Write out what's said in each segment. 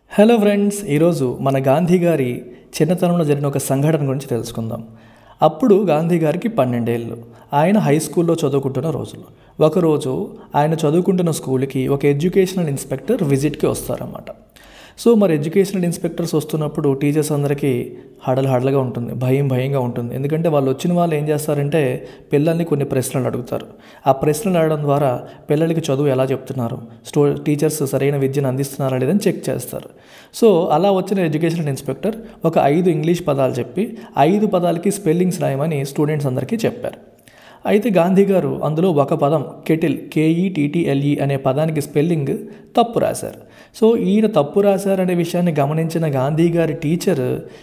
hello friends ఈరోజు మన గాంధీ గారి చిన్నతనంలో జరిగిన ఒక సంఘటన గురించి తెలుసుకుందాం అప్పుడు గాంధీ గారికి పన్నెండేళ్ళు ఆయన హై స్కూల్లో చదువుకుంటున్న రోజులు ఒకరోజు ఆయన చదువుకుంటున్న స్కూల్కి ఒక ఎడ్యుకేషనల్ ఇన్స్పెక్టర్ విజిట్కి వస్తారన్నమాట సో మరి ఎడ్యుకేషనల్ ఇన్స్పెక్టర్స్ వస్తున్నప్పుడు టీచర్స్ అందరికీ హడలు హడలుగా ఉంటుంది భయం భయంగా ఉంటుంది ఎందుకంటే వాళ్ళు వచ్చిన వాళ్ళు ఏం చేస్తారంటే పిల్లల్ని కొన్ని ప్రశ్నలు అడుగుతారు ఆ ప్రశ్నలు అడగడం ద్వారా పిల్లలకి చదువు ఎలా చెప్తున్నారు స్టూ టీచర్స్ సరైన విద్యను అందిస్తున్నారా లేదని చెక్ చేస్తారు సో అలా వచ్చిన ఎడ్యుకేషనల్ ఇన్స్పెక్టర్ ఒక ఐదు ఇంగ్లీష్ పదాలు చెప్పి ఐదు పదాలకి స్పెల్లింగ్స్ రాయమని స్టూడెంట్స్ అందరికీ చెప్పారు అయితే గాంధీ గారు అందులో ఒక పదం కెటిల్ కేఈటీటీఎల్ఈ అనే పదానికి స్పెల్లింగ్ తప్పు రాశారు సో ఈయన తప్పు రాశారనే విషయాన్ని గమనించిన గాంధీ గారి టీచర్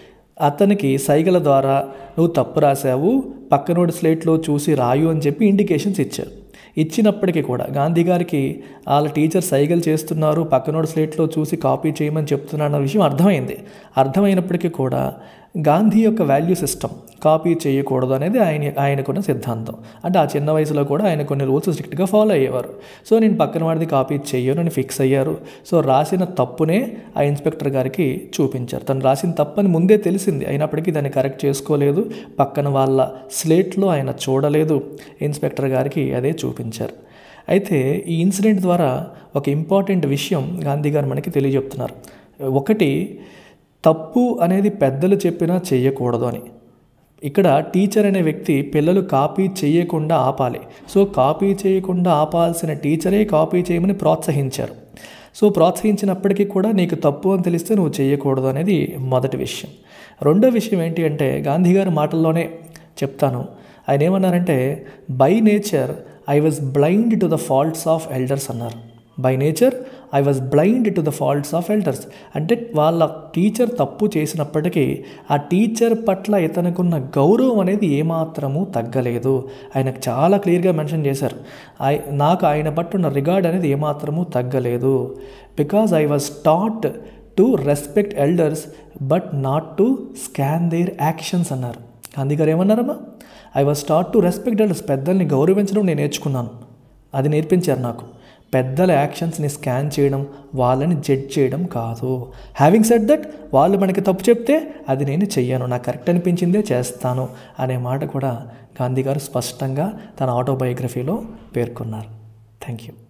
అతనికి సైగల ద్వారా నువ్వు తప్పు రాశావు పక్కనోడి స్లేట్లో చూసి రాయు అని చెప్పి ఇండికేషన్స్ ఇచ్చారు ఇచ్చినప్పటికీ కూడా గాంధీ గారికి వాళ్ళ టీచర్ సైగలు చేస్తున్నారు పక్కనోడి స్లేట్లో చూసి కాపీ చేయమని చెప్తున్నారు అన్న విషయం అర్థమైంది అర్థమైనప్పటికీ కూడా గాంధీ యొక్క వాల్యూ సిస్టమ్ కాపీ చేయకూడదు అనేది ఆయన ఆయనకున్న సిద్ధాంతం అంటే ఆ చిన్న వయసులో కూడా ఆయన కొన్ని రూల్స్ స్ట్రిక్ట్గా ఫాలో అయ్యేవారు సో నేను పక్కన వాడిది కాపీ చెయ్యను అని ఫిక్స్ అయ్యారు సో రాసిన తప్పునే ఆ ఇన్స్పెక్టర్ గారికి చూపించారు తను రాసిన తప్పని ముందే తెలిసింది అయినప్పటికీ దాన్ని కరెక్ట్ చేసుకోలేదు పక్కన వాళ్ళ స్లేట్లో ఆయన చూడలేదు ఇన్స్పెక్టర్ గారికి అదే చూపించారు అయితే ఈ ఇన్సిడెంట్ ద్వారా ఒక ఇంపార్టెంట్ విషయం గాంధీ గారు మనకి తెలియజెప్తున్నారు ఒకటి తప్పు అనేది పెద్దలు చెప్పినా చేయకూడదు అని ఇక్కడ టీచర్ అనే వ్యక్తి పిల్లలు కాపీ చేయకుండా ఆపాలి సో కాపీ చేయకుండా ఆపాల్సిన టీచరే కాపీ చేయమని ప్రోత్సహించారు సో ప్రోత్సహించినప్పటికీ కూడా నీకు తప్పు అని తెలిస్తే నువ్వు చేయకూడదు అనేది మొదటి విషయం రెండో విషయం ఏంటి అంటే గాంధీ గారి మాటల్లోనే చెప్తాను ఆయన ఏమన్నారంటే by nature I was blind to the faults of elders అన్నారు by nature I was blind to the faults of elders అంటే వాళ్ళ టీచర్ తప్పు చేసినప్పటికీ ఆ టీచర్ పట్ల ఇతనుకున్న గౌరవం అనేది ఏమాత్రము తగ్గలేదు ఆయనకు చాలా క్లియర్గా మెన్షన్ చేశారు ఐ నాకు ఆయన పట్ల ఉన్న రిగార్డ్ అనేది ఏమాత్రము తగ్గలేదు because I was taught to respect elders but not to scan their actions అన్నారు గాంధీ గారు ఏమన్నారమ్మా I was taught to respect elders పెద్దల్ని గౌరవించడం నేను నేర్చుకున్నాను అది నేర్పించారు నాకు పెద్దల యాక్షన్స్ని స్కాన్ చేయడం వాళ్ళని జడ్జ్ చేయడం కాదు హ్యావింగ్ సెట్ దట్ వాళ్ళు మనకి తప్పు చెప్తే అది నేను చెయ్యను నాకు కరెక్ట్ అనిపించిందే చేస్తాను అనే మాట కూడా గాంధీ గారు స్పష్టంగా తన ఆటోబయోగ్రఫీలో పేర్కొన్నారు థ్యాంక్ యూ